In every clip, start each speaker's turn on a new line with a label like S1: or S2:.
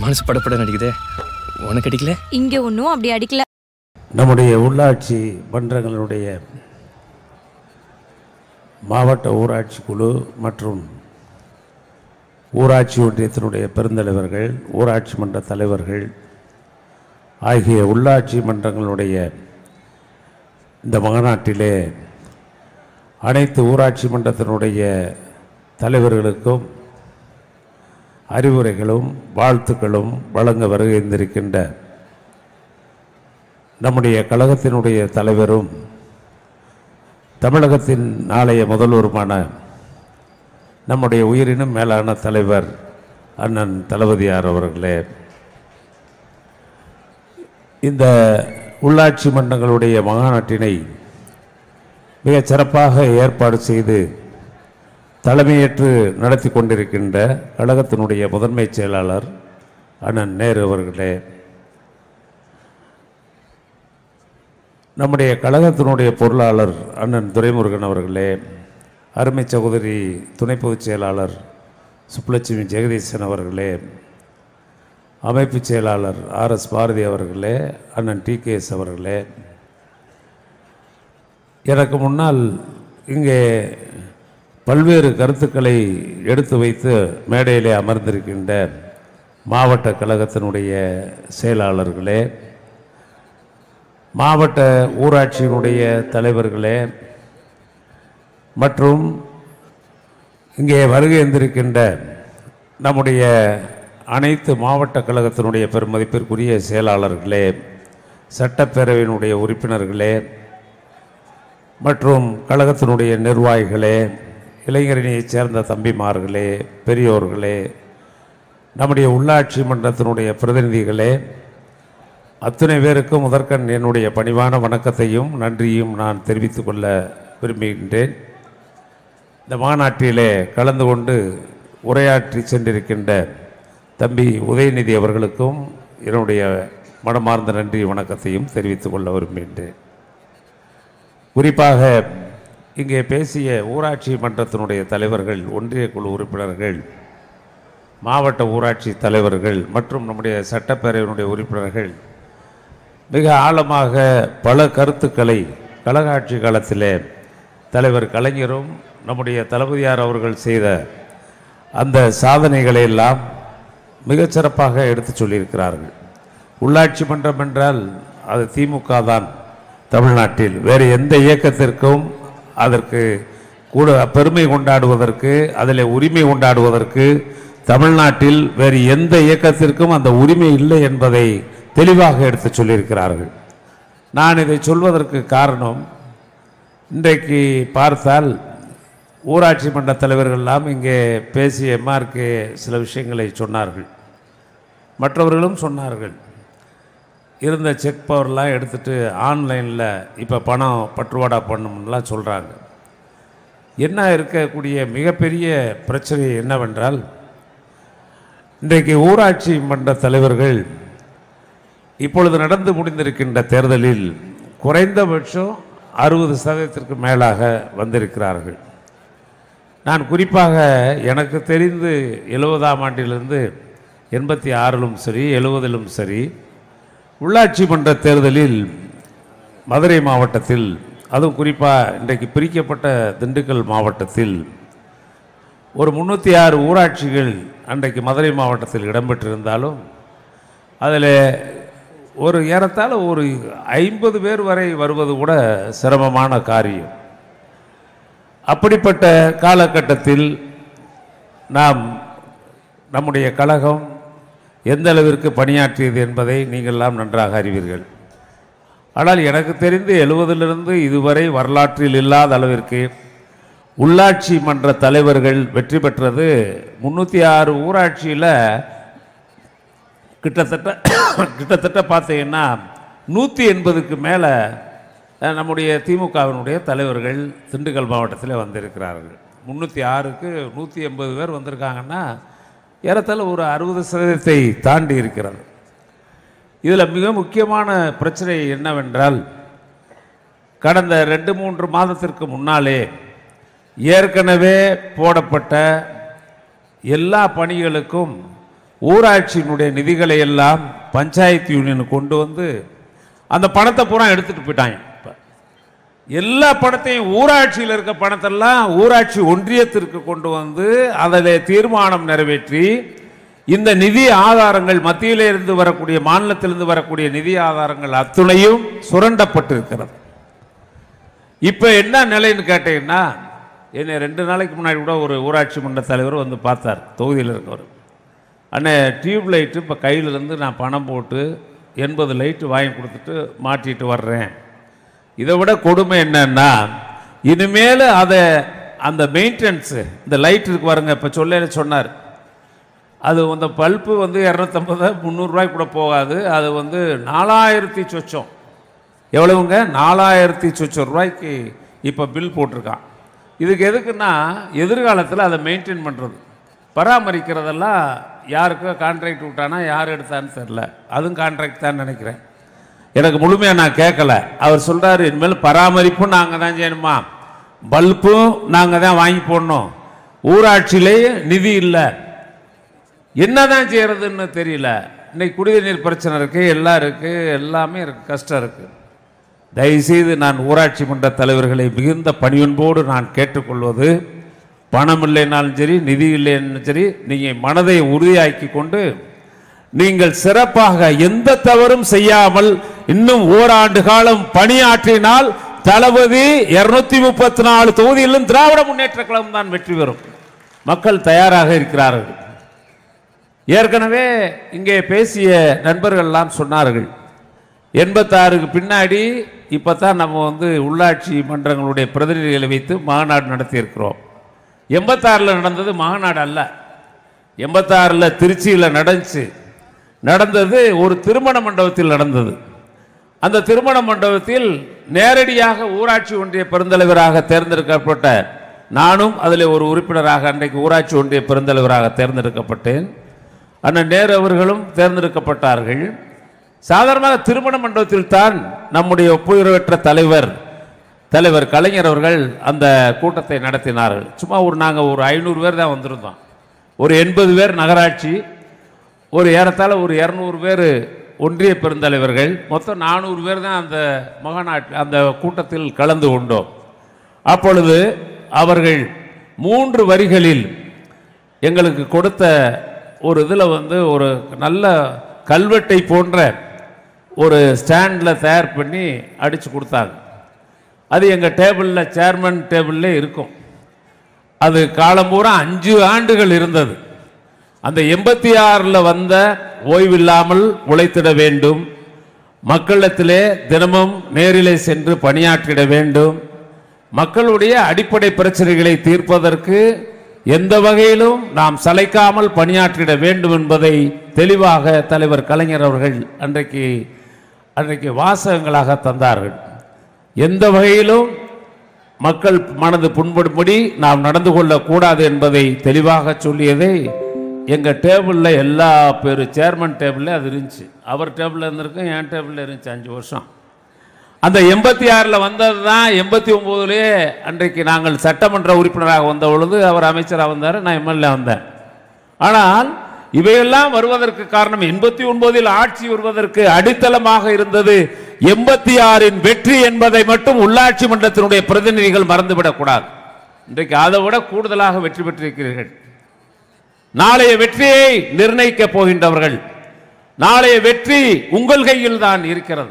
S1: மனசு படப்பட நடிக்குதே உனக்கு அடிக்கல
S2: இங்க ஒன்றும் அப்படி அடிக்கல
S3: நம்முடைய உள்ளாட்சி மன்றங்களுடைய மாவட்ட ஊராட்சி குழு மற்றும் ஊராட்சி ஒன்றியத்தினுடைய பெருந்தலைவர்கள் ஊராட்சி மன்ற தலைவர்கள் ஆகிய உள்ளாட்சி மன்றங்களுடைய இந்த மாநாட்டிலே அனைத்து ஊராட்சி மன்றத்தினுடைய தலைவர்களுக்கும் அறிவுரைகளும் வாழ்த்துக்களும் வழங்க வருகின்றிருக்கின்ற நம்முடைய கழகத்தினுடைய தலைவரும் தமிழகத்தின் நாளைய முதல்வருமான நம்முடைய உயிரினும் மேலான தலைவர் அண்ணன் தளபதியார் அவர்களே இந்த உள்ளாட்சி மன்றங்களுடைய மாநாட்டினை மிகச் சிறப்பாக ஏற்பாடு செய்து தலைமையேற்று நடத்தி கொண்டிருக்கின்ற கழகத்தினுடைய முதன்மைச் செயலாளர் அண்ணன் நேரு அவர்களே நம்முடைய கழகத்தினுடைய பொருளாளர் அண்ணன் துரைமுருகன் அவர்களே அருமை சகோதரி துணை பொதுச் செயலாளர் சுப்புலட்சுமி ஜெகதீசன் அவர்களே அமைப்பு செயலாளர் ஆர் எஸ் பாரதி அவர்களே அண்ணன் டி கே எஸ் அவர்களே எனக்கு முன்னால் இங்கே பல்வேறு கருத்துக்களை எடுத்து வைத்து மேடையிலே அமர்ந்திருக்கின்ற மாவட்ட கழகத்தினுடைய செயலாளர்களே மாவட்ட ஊராட்சியினுடைய தலைவர்களே மற்றும் இங்கே வருகை இருந்திருக்கின்ற நம்முடைய அனைத்து மாவட்ட கழகத்தினுடைய பெருமதிப்பிற்குரிய செயலாளர்களே சட்டப்பேரவையினுடைய உறுப்பினர்களே மற்றும் கழகத்தினுடைய நிர்வாகிகளே இளைஞரணியைச் சேர்ந்த தம்பிமார்களே பெரியோர்களே நம்முடைய உள்ளாட்சி மன்றத்தினுடைய பிரதிநிதிகளே அத்தனை பேருக்கும் முதற்கண் என்னுடைய பணிவான வணக்கத்தையும் நன்றியும் நான் தெரிவித்துக் கொள்ள விரும்புகின்றேன் இந்த மாநாட்டிலே கலந்து கொண்டு உரையாற்றி சென்றிருக்கின்ற தம்பி உதயநிதி அவர்களுக்கும் என்னுடைய மனமார்ந்த நன்றி வணக்கத்தையும் தெரிவித்துக் கொள்ள விரும்புகின்றேன் குறிப்பாக இங்கே பேசிய ஊராட்சி மன்றத்தினுடைய தலைவர்கள் ஒன்றிய குழு உறுப்பினர்கள் மாவட்ட ஊராட்சி தலைவர்கள் மற்றும் நம்முடைய சட்டப்பேரவையினுடைய உறுப்பினர்கள் மிக ஆழமாக பல கருத்துக்களை கழகாட்சி காலத்திலே தலைவர் கலைஞரும் நம்முடைய தளபதியார் அவர்கள் செய்த அந்த சாதனைகளை எல்லாம் மிகச் சிறப்பாக எடுத்துச் சொல்லியிருக்கிறார்கள் உள்ளாட்சி மன்றம் என்றால் அது திமுக தான் தமிழ்நாட்டில் வேறு எந்த இயக்கத்திற்கும் அதற்கு கூட பெருமை கொண்டாடுவதற்கு அதில் உரிமை கொண்டாடுவதற்கு தமிழ்நாட்டில் வேறு எந்த இயக்கத்திற்கும் அந்த உரிமை இல்லை என்பதை தெளிவாக எடுத்து சொல்லியிருக்கிறார்கள் நான் இதை சொல்வதற்கு காரணம் இன்றைக்கு பார்த்தால் ஊராட்சி மன்ற தலைவர்கள் எல்லாம் இங்கே பேசிய எம்ஆர்கே சில விஷயங்களை சொன்னார்கள் மற்றவர்களும் சொன்னார்கள் இருந்த செக் பவர்லாம் எடுத்துட்டு ஆன்லைனில் இப்போ பணம் பற்றுவாடா பண்ணணும்லாம் சொல்கிறாங்க என்ன இருக்கக்கூடிய மிகப்பெரிய பிரச்சனை என்னவென்றால் இன்றைக்கு ஊராட்சி மன்ற தலைவர்கள் இப்பொழுது நடந்து முடிந்திருக்கின்ற தேர்தலில் குறைந்தபட்சம் அறுபது சதவீதத்திற்கு மேலாக வந்திருக்கிறார்கள் நான் குறிப்பாக எனக்கு தெரிந்து எழுபதாம் ஆண்டிலிருந்து எண்பத்தி ஆறிலும் சரி எழுபதிலும் சரி உள்ளாட்சி மன்ற தேர்தலில் மதுரை மாவட்டத்தில் அதுவும் குறிப்பாக இன்றைக்கு பிரிக்கப்பட்ட திண்டுக்கல் மாவட்டத்தில் ஒரு முந்நூற்றி ஆறு ஊராட்சிகள் அன்றைக்கு மதுரை மாவட்டத்தில் இடம்பெற்றிருந்தாலும் அதில் ஒரு ஏறத்தாழ ஒரு ஐம்பது பேர் வரை வருவது கூட சிரமமான காரியம் அப்படிப்பட்ட காலகட்டத்தில் நாம் நம்முடைய கழகம் எந்த அளவிற்கு பணியாற்றியது என்பதை நீங்கள்லாம் நன்றாக அறிவீர்கள் ஆனால் எனக்கு தெரிந்து எழுபதிலிருந்து இதுவரை வரலாற்றில் இல்லாத அளவிற்கு உள்ளாட்சி மன்ற தலைவர்கள் வெற்றி பெற்றது முந்நூற்றி ஆறு ஊராட்சியில் கிட்டத்தட்ட கிட்டத்தட்ட பார்த்தீங்கன்னா நூற்றி எண்பதுக்கு மேலே நம்முடைய திமுகவினுடைய தலைவர்கள் திண்டுக்கல் மாவட்டத்தில் வந்திருக்கிறார்கள் முந்நூற்றி ஆறுக்கு நூற்றி எண்பது பேர் வந்திருக்காங்கன்னா ஏறத்தாழ ஒரு அறுபது சதவீதத்தை தாண்டி இருக்கிறது இதில் மிக முக்கியமான பிரச்சனை என்னவென்றால் கடந்த ரெண்டு மூன்று மாதத்திற்கு முன்னாலே ஏற்கனவே போடப்பட்ட எல்லா பணிகளுக்கும் ஊராட்சியினுடைய நிதிகளை எல்லாம் பஞ்சாயத்து யூனியனுக்கு கொண்டு வந்து அந்த பணத்தை பூரா எடுத்துட்டு போயிட்டாங்க இப்ப. எல்லா பணத்தையும் ஊராட்சியில் இருக்க பணத்தெல்லாம் ஊராட்சி ஒன்றியத்திற்கு கொண்டு வந்து அதில் தீர்மானம் நிறைவேற்றி இந்த நிதி ஆதாரங்கள் மத்தியிலே இருந்து வரக்கூடிய மாநிலத்திலிருந்து வரக்கூடிய நிதி ஆதாரங்கள் அத்துணையும் சுரண்டப்பட்டிருக்கிறது இப்போ என்ன நிலைன்னு கேட்டீங்கன்னா என்னை ரெண்டு நாளைக்கு முன்னாடி கூட ஒரு ஊராட்சி மன்ற தலைவர் வந்து பார்த்தார் தொகுதியில் இருக்கவர் அண்ணே டியூப் லைட்டு இப்போ கையிலேருந்து நான் பணம் போட்டு எண்பது லைட்டு வாங்கி கொடுத்துட்டு மாட்டிட்டு வர்றேன் இதை விட கொடுமை என்னன்னா இனிமேல் அதை அந்த மெயின்டெனன்ஸு இந்த லைட் இருக்கு பாருங்க இப்போ சொல்ல சொன்னார் அது அந்த பல்ப்பு வந்து இரநூத்தம்பது முந்நூறுரூவாய்க்கு கூட போகாது அது வந்து நாலாயிரத்தி சொச்சம் எவ்வளவுங்க நாலாயிரத்தி சொச்சம் ரூபாய்க்கு இப்போ பில் போட்டிருக்கான் இதுக்கு எதுக்குன்னா எதிர்காலத்தில் அதை மெயின்டைன் பண்ணுறது பராமரிக்கிறதெல்லாம் யாருக்கோ கான்ட்ராக்ட் விட்டானா யார் எடுத்தான்னு தெரில அதுவும் கான்ட்ராக்ட் தான் நினைக்கிறேன் எனக்கு முழுமையாக நான் கேட்கல அவர் சொல்கிறாரு இனிமேல் பராமரிப்பும் நாங்கள் தான் செய்யணுமா பல்பும் நாங்கள் தான் வாங்கி போடணும் ஊராட்சியிலேயே நிதி இல்லை என்னதான் செய்யறதுன்னு தெரியல இன்னைக்கு குடிநீர் பிரச்சனை இருக்கு எல்லாம் இருக்கு எல்லாமே இருக்கு கஷ்டம் இருக்கு தயவுசெய்து நான் ஊராட்சி மன்ற தலைவர்களை மிகுந்த பணியன்போடு நான் கேட்டுக்கொள்வது பணம் இல்லைனாலும் சரி நிதி இல்லைன்னாலும் சரி நீங்கள் மனதை உறுதியாக்கி கொண்டு நீங்கள் சிறப்பாக எந்த தவறும் செய்யாமல் இன்னும் ஓராண்டு காலம் பணியாற்றினால் தளபதி இருநூத்தி முப்பத்தி நாலு தொகுதியிலும் திராவிட முன்னேற்ற கழகம் தான் வெற்றி பெறும் மக்கள் தயாராக இருக்கிறார்கள் ஏற்கனவே இங்கே பேசிய நண்பர்கள் எல்லாம் சொன்னார்கள் எண்பத்தாறுக்கு பின்னாடி இப்போ தான் நம்ம வந்து உள்ளாட்சி மன்றங்களுடைய பிரதிநிதிகளை வைத்து மாநாடு நடத்தியிருக்கிறோம் எண்பத்தாறில் நடந்தது மாநாடு அல்ல எண்பத்தாறில் திருச்சியில் நடந்துச்சு நடந்தது ஒரு திருமண மண்டபத்தில் நடந்தது அந்த திருமண மண்டபத்தில் நேரடியாக ஊராட்சி ஒன்றிய பெருந்தலைவராக தேர்ந்தெடுக்கப்பட்ட நானும் அதில் ஒரு உறுப்பினராக அன்றைக்கு ஊராட்சி ஒன்றிய பெருந்தலைவராக தேர்ந்தெடுக்கப்பட்டேன் அண்ணன் நேரு அவர்களும் தேர்ந்தெடுக்கப்பட்டார்கள் சாதாரணமாக திருமண மண்டபத்தில் தான் நம்முடைய ஒப்புயர்வற்ற தலைவர் தலைவர் கலைஞர் அவர்கள் அந்த கூட்டத்தை நடத்தினார்கள் சும்மா ஒரு நாங்கள் ஒரு ஐநூறு பேர் தான் வந்திருந்தோம் ஒரு எண்பது பேர் நகராட்சி ஒரு ஏறத்தாழ ஒரு இரநூறு பேர் ஒன்றிய பெருந்தலைவர்கள் மொத்தம் நானூறு பேர் தான் அந்த மகாநாட்டு அந்த கூட்டத்தில் கலந்து கொண்டோம் அப்பொழுது அவர்கள் மூன்று வரிகளில் எங்களுக்கு கொடுத்த ஒரு இதில் வந்து ஒரு நல்ல கல்வெட்டை போன்ற ஒரு ஸ்டாண்டில் தயார் பண்ணி அடித்து கொடுத்தாங்க அது எங்கள் டேபிளில் சேர்மன் டேபிளில் இருக்கும் அது காலம்பூரா அஞ்சு ஆண்டுகள் இருந்தது அந்த எண்பத்தி ஆறில் வந்த ஓய்வில்லாமல் உழைத்திட வேண்டும் மக்களிடத்திலே தினமும் நேரிலே சென்று பணியாற்றிட வேண்டும் மக்களுடைய அடிப்படை பிரச்சனைகளை தீர்ப்பதற்கு எந்த வகையிலும் நாம் சளைக்காமல் பணியாற்றிட வேண்டும் என்பதை தெளிவாக தலைவர் கலைஞர் அவர்கள் அன்றைக்கு அன்றைக்கு வாசகங்களாக தந்தார்கள் எந்த வகையிலும் மக்கள் மனது புண்படும்படி நாம் நடந்து கொள்ளக்கூடாது என்பதை தெளிவாக சொல்லியதை எங்கள் டேபிளில் எல்லா பேர் சேர்மன் டேபிளில் அது இருந்துச்சு அவர் டேபிளில் இருந்திருக்கும் என் டேபிளில் இருந்துச்சு அஞ்சு வருஷம் அந்த எண்பத்தி ஆறில் வந்தது தான் எண்பத்தி ஒம்போதுலேயே அன்றைக்கு நாங்கள் சட்டமன்ற உறுப்பினராக வந்த பொழுது அவர் அமைச்சராக வந்தார் நான் எம்எல்ஏ வந்தேன் ஆனால் இவையெல்லாம் வருவதற்கு காரணம் எண்பத்தி ஒன்பதில் ஆட்சி வருவதற்கு அடித்தளமாக இருந்தது எண்பத்தி ஆறின் வெற்றி என்பதை மட்டும் உள்ளாட்சி மன்றத்தினுடைய பிரதிநிதிகள் மறந்துவிடக்கூடாது இன்றைக்கு அதை விட கூடுதலாக வெற்றி பெற்றிருக்கிறீர்கள் நாளைய வெற்றியை நிர்ணயிக்கப் போகின்றவர்கள் நாளைய வெற்றி உங்கள் கையில் தான் இருக்கிறது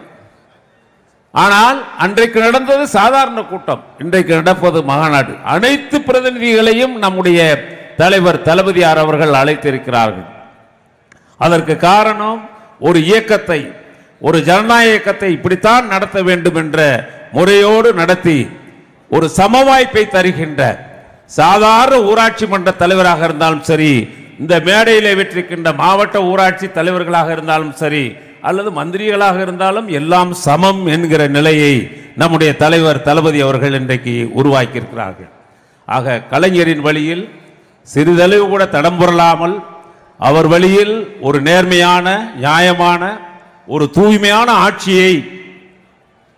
S3: ஆனால் அன்றைக்கு நடந்தது சாதாரண கூட்டம் இன்றைக்கு நடப்பது மகாநாடு அனைத்து பிரதிநிதிகளையும் நம்முடைய தலைவர் தளபதியார் அவர்கள் அழைத்திருக்கிறார்கள் அதற்கு காரணம் ஒரு இயக்கத்தை ஒரு ஜனநாயக இயக்கத்தை இப்படித்தான் நடத்த வேண்டும் என்ற முறையோடு நடத்தி ஒரு சமவாய்ப்பை தருகின்ற சாதாரண ஊராட்சி மன்ற தலைவராக இருந்தாலும் சரி இந்த மேடையிலே வெற்றிருக்கின்ற மாவட்ட ஊராட்சி தலைவர்களாக இருந்தாலும் சரி அல்லது மந்திரிகளாக இருந்தாலும் எல்லாம் சமம் என்கிற நிலையை நம்முடைய தலைவர் தளபதி அவர்கள் இன்றைக்கு உருவாக்கியிருக்கிறார்கள் ஆக கலைஞரின் வழியில் சிறிதளவு கூட தடம் புரளாமல் அவர் வழியில் ஒரு நேர்மையான நியாயமான ஒரு தூய்மையான ஆட்சியை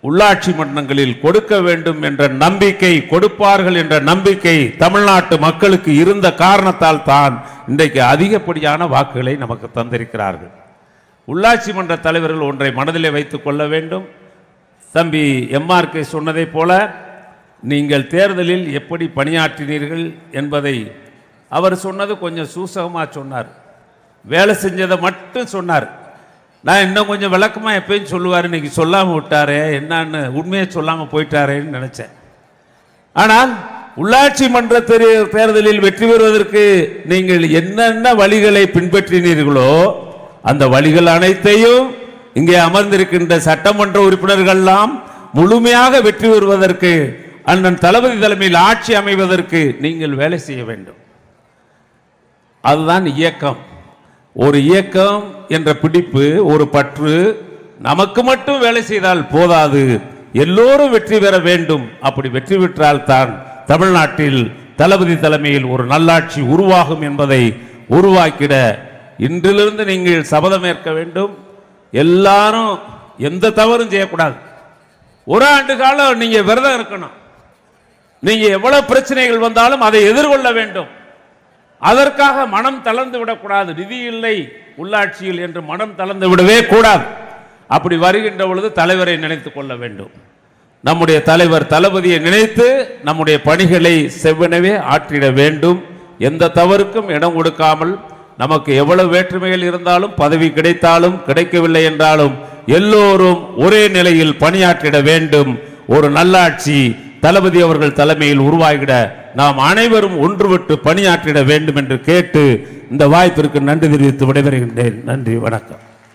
S3: உள்ளாட்சி மன்றங்களில் கொடுக்க வேண்டும் என்ற நம்பிக்கை கொடுப்பார்கள் என்ற நம்பிக்கை தமிழ்நாட்டு மக்களுக்கு இருந்த காரணத்தால் தான் இன்றைக்கு அதிகப்படியான வாக்குகளை நமக்கு தந்திருக்கிறார்கள் உள்ளாட்சி மன்ற தலைவர்கள் ஒன்றை மனதிலே வைத்துக் கொள்ள வேண்டும் தம்பி எம்ஆர்கே சொன்னதைப் போல நீங்கள் தேர்தலில் எப்படி பணியாற்றினீர்கள் என்பதை அவர் சொன்னது கொஞ்சம் சூசகமாக சொன்னார் வேலை செஞ்சதை மட்டும் சொன்னார் நான் இன்னும் கொஞ்சம் விளக்கமாக எப்பயும் சொல்லுவார் இன்னைக்கு சொல்லாமல் விட்டாரே என்னன்னு உண்மையை சொல்லாமல் போயிட்டாரேன்னு நினச்சேன் ஆனால் உள்ளாட்சி மன்ற தெரு- தேர்தலில் வெற்றி பெறுவதற்கு நீங்கள் என்னென்ன வழிகளை பின்பற்றினீர்களோ அந்த வழிகள் அனைத்தையும் இங்கே அமர்ந்திருக்கின்ற சட்டமன்ற உறுப்பினர்கள்லாம் முழுமையாக வெற்றி பெறுவதற்கு அண்ணன் தளபதி தலைமையில் ஆட்சி அமைவதற்கு நீங்கள் வேலை செய்ய வேண்டும் அதுதான் இயக்கம் ஒரு இயக்கம் என்ற பிடிப்பு ஒரு பற்று நமக்கு மட்டும் வேலை செய்தால் போதாது எல்லோரும் வெற்றி பெற வேண்டும் அப்படி வெற்றி பெற்றால் தான் தமிழ்நாட்டில் தளபதி தலைமையில் ஒரு நல்லாட்சி உருவாகும் என்பதை உருவாக்கிட இன்றிலிருந்து நீங்கள் சபதமேற்க வேண்டும் எல்லாரும் எந்த தவறும் செய்யக்கூடாது ஒரு ஆண்டு காலம் நீங்க விரதம் இருக்கணும் நீங்க எவ்வளவு பிரச்சனைகள் வந்தாலும் அதை எதிர்கொள்ள வேண்டும் அதற்காக மனம் தளர்ந்து விடக்கூடாது நிதி இல்லை உள்ளாட்சியில் என்று மனம் தளர்ந்து விடவே கூடாது அப்படி வருகின்ற பொழுது தலைவரை நினைத்துக் கொள்ள வேண்டும் நம்முடைய தலைவர் தளபதியை நினைத்து நம்முடைய பணிகளை செவ்வனவே ஆற்றிட வேண்டும் எந்த தவறுக்கும் இடம் கொடுக்காமல் நமக்கு எவ்வளவு வேற்றுமைகள் இருந்தாலும் பதவி கிடைத்தாலும் கிடைக்கவில்லை என்றாலும் எல்லோரும் ஒரே நிலையில் பணியாற்றிட வேண்டும் ஒரு நல்லாட்சி தளபதி அவர்கள் தலைமையில் உருவாகிட நாம் அனைவரும் ஒன்றுபட்டு பணியாற்றிட வேண்டும் என்று கேட்டு இந்த வாய்ப்பிற்கு நன்றி தெரிவித்து விடைபெறுகின்றேன் நன்றி வணக்கம்